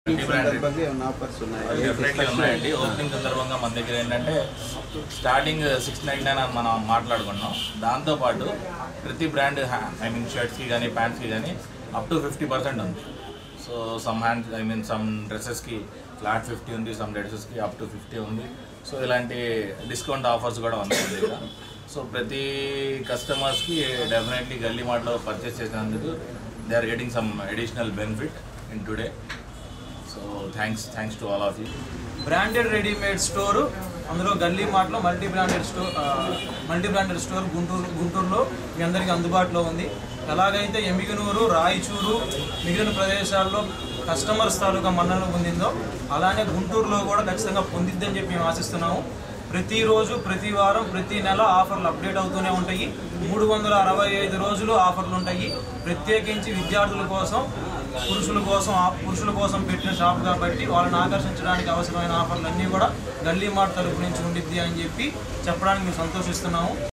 సందర్భంగా ఏమైనా ఆఫర్స్ ఉన్నాయి డెఫినెట్లీ ఉన్నాయండి ఓపెనింగ్ సందర్భంగా మన దగ్గర ఏంటంటే స్టార్టింగ్ సిక్స్ నైన్ నైన్ అని మనం మాట్లాడుకున్నాం దాంతోపాటు ప్రతి బ్రాండ్ ఐ మీన్ షర్ట్స్కి కానీ ప్యాంట్స్కి కానీ అప్ టు ఫిఫ్టీ పర్సెంట్ ఉంది so some hand I mean some డ్రెస్సెస్కి ఫ్లాట్ ఫిఫ్టీ ఉంది సమ్ డ్రెస్సెస్కి అప్ టు ఫిఫ్టీ ఉంది సో ఇలాంటి డిస్కౌంట్ ఆఫర్స్ కూడా ఉన్నాయి మన దగ్గర సో ప్రతి కస్టమర్స్కి డెఫినెట్లీ గల్లీ మార్ట్లో పర్చేస్ చేసినందుకు they are getting some additional benefit in today so thanks thanks to all of you branded readymade store అందులో గల్లీ మార్ట్లో multi branded store multi branded store Guntur గుంటూరులో మీ అందరికీ అందుబాటులో ఉంది ఎలాగైతే ఎమిగనూరు రాయచూరు మిగిలిన ప్రదేశాల్లో కస్టమర్స్ తాలూకా మన్నలు పొందిందో అలానే గుంటూరులో కూడా ఖచ్చితంగా పొందిద్దని చెప్పి మేము ఆశిస్తున్నాము ప్రతిరోజు ప్రతి వారం ప్రతి నెల ఆఫర్లు అప్డేట్ అవుతూనే ఉంటాయి మూడు వందల అరవై ఐదు రోజులు ఆఫర్లు ఉంటాయి ప్రత్యేకించి విద్యార్థుల కోసం పురుషుల కోసం ఆ పురుషుల కోసం పెట్టిన షాప్ కాబట్టి వాళ్ళని ఆకర్షించడానికి అవసరమైన ఆఫర్లు అన్నీ కూడా గల్లీ మార్ట్ తరపు నుంచి ఉండిద్ది అని చెప్పి చెప్పడానికి మేము సంతోషిస్తున్నాము